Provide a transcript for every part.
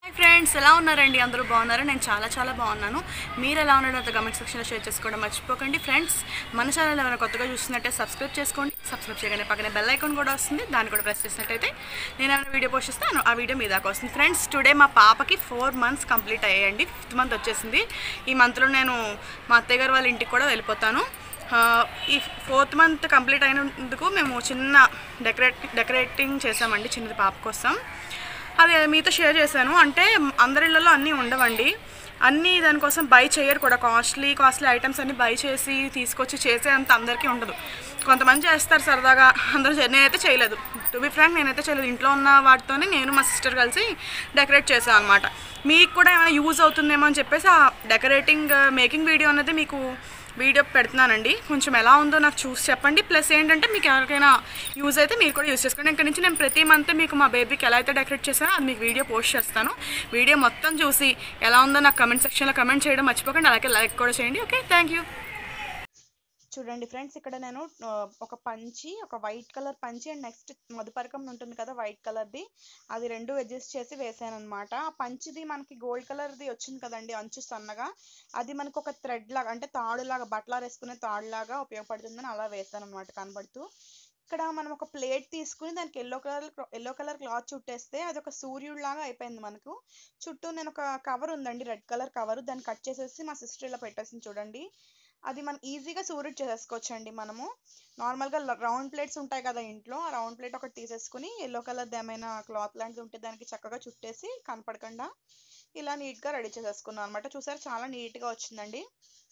friends ఎలా ఉన్నారండి అందరూ బాగున్నారా నేను చాలా చాలా బాగున్నాను మీరు ఎలా ఉన్నారో అంత కమెంట్ సెక్షన్లో షేర్ చేసుకోవడం మర్చిపోకండి ఫ్రెండ్స్ మన ఛానల్ ఎవరైనా కొత్తగా చూస్తున్నట్టే సబ్స్క్రైబ్ చేసుకోండి సబ్స్క్రైబ్ చేయగానే పక్కనే బెల్ ఐకాన్ కూడా వస్తుంది దాన్ని కూడా ప్రెస్ చేసినట్టయితే నేను ఏమైనా వీడియో పోస్ట్ చేస్తాను ఆ వీడియో మీ దాకా వస్తుంది ఫ్రెండ్స్ టుడే మా పాపకి ఫోర్ మంత్స్ కంప్లీట్ అయ్యాయండి ఫిఫ్త్ మంత్ వచ్చేసింది ఈ మంత్లో నేను మా అత్తయ్య గారు వాళ్ళ ఇంటికి కూడా వెళ్ళిపోతాను ఆ, ఈ ఫోర్త్ మంత్ కంప్లీట్ అయినందుకు మేము చిన్న డెకరేట్ డెకరేటింగ్ చేసామండి చిన్నది పాప కోసం అది మీతో షేర్ చేశాను అంటే అందరి ఇళ్ళలో అన్నీ ఉండవండి అన్నీ దానికోసం బై చేయరు కూడా కాస్ట్లీ కాస్ట్లీ ఐటమ్స్ అన్ని బై చేసి తీసుకొచ్చి చేసే అంత అందరికీ ఉండదు కొంతమంది చేస్తారు సరదాగా అందరూ చే- నేనైతే చేయలేదు టు బి ఫ్రాంక్ నేనైతే చేయలేదు ఇంట్లో ఉన్న వాటితోనే నేను మా సిస్టర్ కలిసి డెకరేట్ చేశాను అనమాట మీకు కూడా ఏమైనా యూజ్ అవుతుందేమో అని చెప్పేసి ఆ డెకరేటింగ్ మేకింగ్ వీడియో అనేది మీకు వీడియో పెడుతున్నానండి కొంచెం ఎలా ఉందో నాకు చూసి చెప్పండి ప్లస్ ఏంటంటే మీకు ఎవరికైనా యూజ్ అయితే మీరు కూడా యూజ్ చేసుకోండి ఇక్కడ నుంచి నేను ప్రతి మంత్ మీకు మా బేబీకి ఎలా అయితే డెకరేట్ చేశానో అది మీకు వీడియో పోస్ట్ చేస్తాను వీడియో మొత్తం చూసి ఎలా ఉందో నాకు కమెంట్ సెక్షన్లో కమెంట్ చేయడం మర్చిపోకండి అలాగే లైక్ కూడా చేయండి ఓకే థ్యాంక్ యూ చూడండి ఫ్రెండ్స్ ఇక్కడ నేను ఆ, ఒక పంచి ఒక వైట్ కలర్ పంచి అండ్ నెక్స్ట్ మధుపరకం ఉంటుంది కదా వైట్ కలర్ది అది రెండు అడ్జస్ట్ చేసి వేసాను అనమాట ఆ పంచిది మనకి గోల్డ్ కలర్ది వచ్చింది కదండి అంచు సన్నగా అది మనకు ఒక థ్రెడ్ లాగా అంటే తాడులాగా బట్టలు వేసుకునే తాడులాగా ఉపయోగపడుతుందని అలా వేసాను అనమాట కనబడుతూ ఇక్కడ మనం ఒక ప్లేట్ తీసుకుని దానికి yellow colour yellow colour cloth చుట్టేస్తే అది ఒక సూర్యుడు లాగా అయిపోయింది మనకు చుట్టూ నేను ఒక కవర్ ఉందండి రెడ్ కలర్ కవర్ దాన్ని కట్ చేసేసి మా సిస్టర్ ఇలా పెట్టేసింది చూడండి అది మనం ఈజీగా సూర్యుడు చేసేసుకోవచ్చు అండి మనము నార్మల్గా రౌండ్ ప్లేట్స్ ఉంటాయి కదా ఇంట్లో ఆ రౌండ్ ప్లేట్ ఒకటి తీసేసుకుని ఎల్లో కలర్ ఏమైనా క్లాత్ లాంటిది ఉంటే దానికి చక్కగా చుట్టేసి కనపడకుండా ఇలా నీట్గా రెడీ చేసేసుకున్నాను అనమాట చూసారు చాలా నీట్గా వచ్చిందండి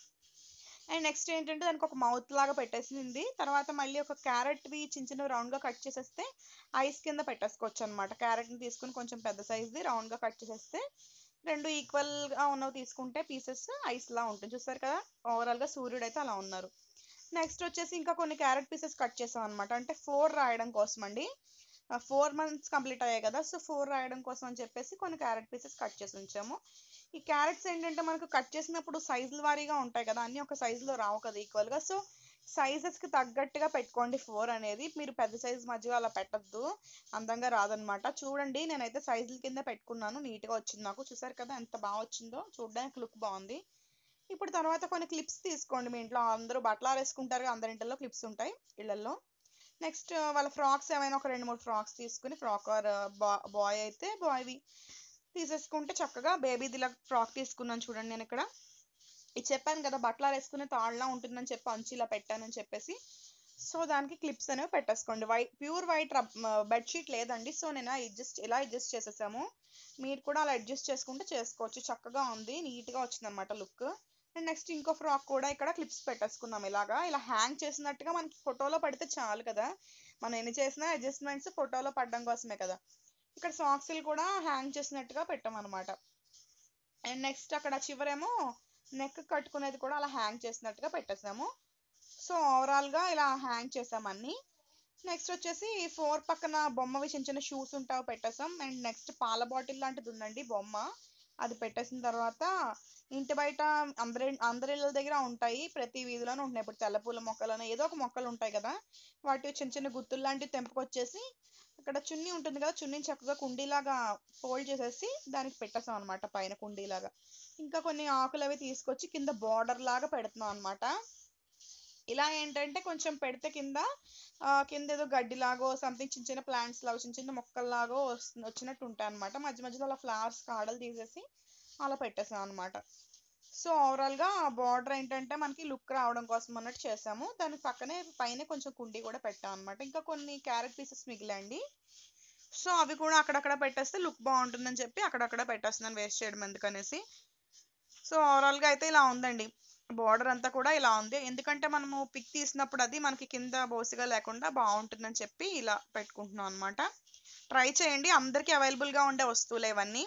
అండ్ నెక్స్ట్ ఏంటంటే దానికి ఒక మౌత్ లాగా పెట్టేసింది తర్వాత మళ్ళీ ఒక క్యారెట్వి చిన్న చిన్న రౌండ్గా కట్ చేసేస్తే ఐస్ కింద పెట్టేసుకోవచ్చు అనమాట క్యారెట్ని తీసుకుని కొంచెం పెద్ద సైజ్ది రౌండ్గా కట్ చేసేస్తే రెండు ఈక్వల్గా ఉన్నవి తీసుకుంటే పీసెస్ ఐస్లా ఉంటుంది చూస్తారు కదా ఓవరాల్గా సూర్యుడు అయితే అలా ఉన్నారు నెక్స్ట్ వచ్చేసి ఇంకా కొన్ని క్యారెట్ పీసెస్ కట్ చేసాం అనమాట అంటే ఫోర్ రాయడం కోసం అండి ఫోర్ మంత్స్ కంప్లీట్ అయ్యాయి కదా సో ఫోర్ రాయడం కోసం అని చెప్పేసి కొన్ని క్యారెట్ పీసెస్ కట్ చేసి ఉంచాము ఈ క్యారెట్స్ ఏంటంటే మనకు కట్ చేసినప్పుడు సైజుల వారీగా ఉంటాయి కదా అన్నీ ఒక సైజులో రావు కదా ఈక్వల్గా సో సైజెస్కి తగ్గట్టుగా పెట్టుకోండి ఫోర్ అనేది మీరు పెద్ద సైజ్ మధ్యలో అలా పెట్టద్దు అందంగా రాదనమాట చూడండి నేనైతే సైజుల కింద పెట్టుకున్నాను నీట్గా వచ్చింది నాకు చూసారు కదా ఎంత బాగా వచ్చిందో చూడడానికి లుక్ బాగుంది ఇప్పుడు తర్వాత కొన్ని క్లిప్స్ తీసుకోండి మీ ఇంట్లో అందరూ బట్టలు ఆరేసుకుంటారు కదా, అందరి ఇంట్లో క్లిప్స్ ఉంటాయి ఇళ్ళల్లో నెక్స్ట్ వాళ్ళ ఫ్రాక్స్ ఏమైనా ఒక రెండు మూడు ఫ్రాక్స్ తీసుకుని ఫ్రాక్ ఆర్ బాయ్ అయితే బాయ్వి తీసేసుకుంటే చక్కగా బేబీది ఇలా ఫ్రాక్ తీసుకున్నాను చూడండి నేను ఇక్కడ ఇది చెప్పాను కదా బట్టలు వేసుకునే తాళ్ళలా ఉంటుందని చెప్పి అంచు ఇలా పెట్టానని చెప్పేసి సో దానికి క్లిప్స్ అనేవి పెట్టేసుకోండి వైట్ ప్యూర్ వైట్ బెడ్షీట్ లేదండి సో నేను అడ్జస్ట్ ఇలా అడ్జస్ట్ చేసేసాము మీరు కూడా అలా అడ్జస్ట్ చేసుకుంటే చేసుకోవచ్చు చక్కగా ఉంది నీట్గా వచ్చింది అనమాట లుక్ అండ్ నెక్స్ట్ ఇంకో ఫ్రాక్ కూడా ఇక్కడ క్లిప్స్ పెట్టేసుకున్నాం ఇలాగా ఇలా హ్యాంగ్ చేసినట్టుగా మనకి ఫోటోలో పడితే చాలు కదా మనం ఎన్ని చేసినా అడ్జస్ట్మెంట్స్ ఫోటోలో పడడం కోసమే కదా ఇక్కడ సాక్స్లు కూడా హ్యాంగ్ చేసినట్టుగా పెట్టామన్నమాట అండ్ నెక్స్ట్ అక్కడ చివరేమో నెక్ కట్టుకునేది కూడా అలా హ్యాంగ్ చేసినట్టుగా పెట్టేసాము సో ఓవరాల్గా ఇలా హ్యాంగ్ చేసాం అన్ని నెక్స్ట్ వచ్చేసి ఫోర్ పక్కన బొమ్మవి చిన్న చిన్న షూస్ ఉంటావు పెట్టేసాం అండ్ నెక్స్ట్ పాల బాటిల్ లాంటిది ఉందండి బొమ్మ అది పెట్టేసిన తర్వాత ఇంటి బయట అందరి అందరి ఇళ్ళ దగ్గర ఉంటాయి ప్రతి వీధిలోనూ ఉంటున్నాయి ఇప్పుడు తెల్లపూల మొక్కలను ఏదో ఒక మొక్కలు ఉంటాయి కదా వాటి చిన్న చిన్న గుత్తులు లాంటివి తెంపుకొచ్చేసి అక్కడ చున్నీ ఉంటుంది కదా చున్నీని చక్కగా కుండీలాగా ఫోల్డ్ చేసేసి దానికి పెట్టేసాం అనమాట పైన కుండీలాగా ఇంకా కొన్ని ఆకులు అవి తీసుకొచ్చి కింద బార్డర్ లాగా పెడుతున్నాం అనమాట ఇలా ఏంటంటే కొంచెం పెడితే కింద ఆ, కింద ఏదో గడ్డిలాగో సంథింగ్ చిన్న చిన్న ప్లాంట్స్ లాగో చిన్న చిన్న మొక్కల్లాగో వస్తు- వచ్చినట్టు ఉంటాయి అనమాట మధ్య మధ్యలో అలా ఫ్లవర్స్ కాడలు తీసేసి అలా పెట్టేసాం అనమాట సో ఓవరాల్గా బార్డర్ ఏంటంటే మనకి లుక్ రావడం కోసం అన్నట్టు చేసాము దాని పక్కనే పైన కొంచెం కుండీ కూడా పెట్టాం అనమాట ఇంకా కొన్ని క్యారెట్ పీసెస్ మిగిలండి సో అవి కూడా అక్కడక్కడ పెట్టేస్తే లుక్ బాగుంటుందని చెప్పి అక్కడక్కడ పెట్టేస్తున్నాను వేస్ట్ చేయడం ఎందుకనేసి సో ఓవరాల్గా అయితే ఇలా ఉందండి బార్డర్ అంతా కూడా ఇలా ఉంది ఎందుకంటే మనము పిక్ తీసినప్పుడు అది మనకి కింద బోసిగా లేకుండా బాగుంటుందని చెప్పి ఇలా పెట్టుకుంటున్నాం అనమాట ట్రై చేయండి అందరికీ అవైలబుల్గా ఉండే వస్తువులు ఇవన్నీ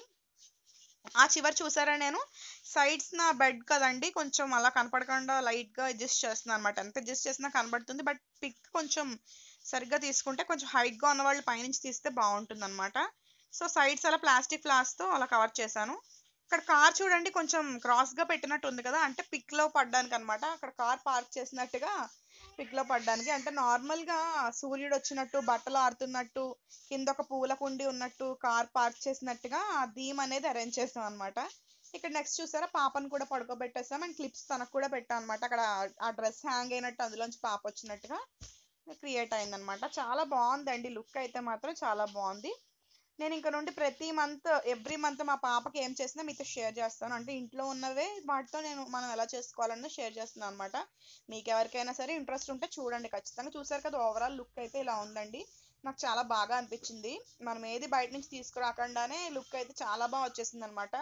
ఆ చివరి చూసారా నేను సైడ్స్ నా బెడ్ కదండి కొంచెం అలా కనపడకుండా లైట్గా అడ్జస్ట్ చేస్తున్నాను అనమాట ఎంత అడ్జస్ట్ చేసినా కనబడుతుంది బట్ పిక్ కొంచెం సరిగ్గా తీసుకుంటే కొంచెం హైట్గా ఉన్న వాళ్ళు పైనుంచి తీస్తే బాగుంటుంది అనమాట సో సైడ్స్ అలా ప్లాస్టిక్ ఫ్లాస్తో అలా కవర్ చేశాను ఇక్కడ కార్ చూడండి కొంచెం క్రాస్గా పెట్టినట్టు ఉంది కదా అంటే పిక్లో పడ్డానికి అనమాట అక్కడ కార్ పార్క్ చేసినట్టుగా పిక్లో పడడానికి అంటే నార్మల్గా సూర్యుడు వచ్చినట్టు బట్టలు ఆరుతున్నట్టు కింద ఒక పూల కుండి ఉన్నట్టు కార్ పార్క్ చేసినట్టుగా ఆ థీమ్ అనేది అరేంజ్ చేసాం అనమాట ఇక్కడ నెక్స్ట్ చూసారా పాపను కూడా పడుకోబెట్టేసాం అండ్ క్లిప్స్ తనకు కూడా పెట్టాం అనమాట అక్కడ ఆ డ్రెస్ హ్యాంగ్ అయినట్టు అందులోంచి పాప వచ్చినట్టుగా క్రియేట్ అయిందనమాట చాలా బాగుందండి లుక్ అయితే మాత్రం చాలా బాగుంది నేను ఇంక నుండి ప్రతి మంత్ ఎవ్రీ మంత్ మా పాపకి ఏం చేసినా మీతో షేర్ చేస్తాను అంటే ఇంట్లో ఉన్నవే వాటితో నేను మనం ఎలా చేసుకోవాలన్నా షేర్ చేస్తున్నాను అనమాట మీకు ఎవరికైనా సరే ఇంట్రెస్ట్ ఉంటే చూడండి ఖచ్చితంగా చూసారు కదా ఓవరాల్ లుక్ అయితే ఇలా ఉందండి నాకు చాలా బాగా అనిపించింది మనం ఏది బయట నుంచి తీసుకురాకుండానే లుక్ అయితే చాలా బాగా వచ్చేసింది అనమాట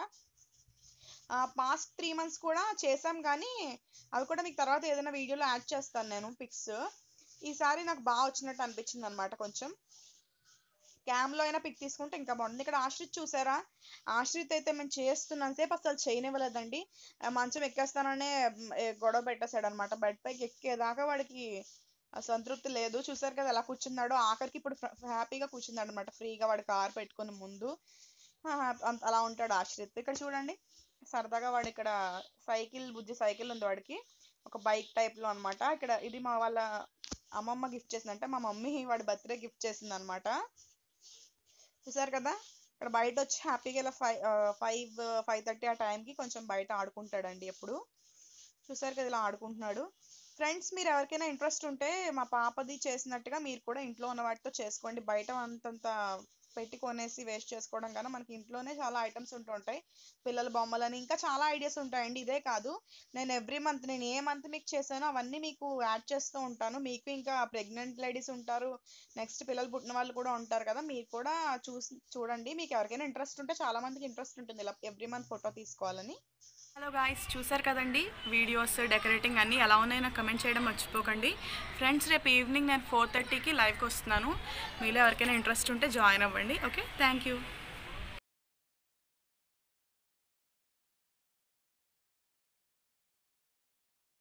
పాస్ట్ త్రీ మంత్స్ కూడా చేసాం కానీ అవి కూడా మీకు తర్వాత ఏదైనా వీడియోలో యాడ్ చేస్తాను నేను పిక్స్ ఈసారి నాకు బాగా వచ్చినట్టు అనిపించింది అనమాట కొంచెం క్యామ్లో అయినా పిక్ తీసుకుంటే ఇంకా బాగుంటుంది ఇక్కడ ఆశ్రిత్ చూసారా ఆశ్రిత్ అయితే మేము చేస్తున్నాను సేపు అసలు చేయనివ్వలేదండి ఆ మంచం ఎక్కేస్తాననే మ్, ఏ, గొడవ పెట్టేశాడు అనమాట బెడ్ పైకి ఎక్కేదాకా వాడికి ఆ సంతృప్తి లేదు చూసారు కదా ఎలా కూర్చున్నాడో ఆఖరికి ఇప్పుడు హ్యాపీగా కూర్చున్నాడు అనమాట ఫ్రీగా వాడు కార్ పెట్టుకుని ముందు ఆ, అంత- అలా ఉంటాడు ఆశ్రిత్ ఇక్కడ చూడండి సరదాగా వాడు ఇక్కడ సైకిల్ బుజ్జి సైకిల్ ఉంది వాడికి ఒక బైక్ టైప్లో అన్నమాట ఇక్కడ ఇది మా వాళ్ళ అమ్మమ్మ గిఫ్ట్ చేసిందంటే మా మమ్మీ వాడి బర్త్డే గిఫ్ట్ చేసింది అనమాట చూసారు కదా ఇక్కడ బయట వచ్చి హ్యాపీగా ఇలా ఫైవ్ ఫైవ్ ఫైవ్ థర్టీ ఆ టైంకి కొంచెం బయట ఆడుకుంటాడండి ఎప్పుడు చూసారు కదా ఇలా ఆడుకుంటున్నాడు ఫ్రెండ్స్ మీరు ఎవరికైనా ఇంట్రెస్ట్ ఉంటే మా పాపది చేసినట్టుగా మీరు కూడా ఇంట్లో ఉన్న వాటితో చేసుకోండి బయట అంతంత పెట్టి కొనేసి వేస్ట్ చేసుకోవడం కన్నా మనకి ఇంట్లోనే చాలా ఐటమ్స్ ఉంటుంటాయి పిల్లల బొమ్మలని ఇంకా చాలా ఐడియాస్ ఉంటాయండి ఇదే కాదు నేను ఎవ్రీ మంత్ నేను ఏ మంత్ మీకు చేశానో అవన్నీ మీకు యాడ్ చేస్తూ ఉంటాను మీకు ఇంకా ప్రెగ్నెంట్ లేడీస్ ఉంటారు నెక్స్ట్ పిల్లలు పుట్టిన వాళ్ళు కూడా ఉంటారు కదా మీరు కూడా చూసి చూడండి మీకు ఎవరికైనా ఇంట్రెస్ట్ ఉంటే చాలా మందికి ఇంట్రెస్ట్ ఉంటుంది ఇలా ఎవ్రీ మంత్ ఫోటో తీసుకోవాలని హలో గాయస్ చూసారు కదండి వీడియోస్ డెకరేటింగ్ అన్నీ ఎలా ఉన్నాయో నాకు కమెంట్ చేయడం మర్చిపోకండి ఫ్రెండ్స్ రేపు ఈవినింగ్ నేను ఫోర్ థర్టీకి లైవ్కి వస్తున్నాను మీలో ఎవరికైనా ఇంట్రెస్ట్ ఉంటే జాయిన్ అవ్వండి ఓకే థ్యాంక్ యూ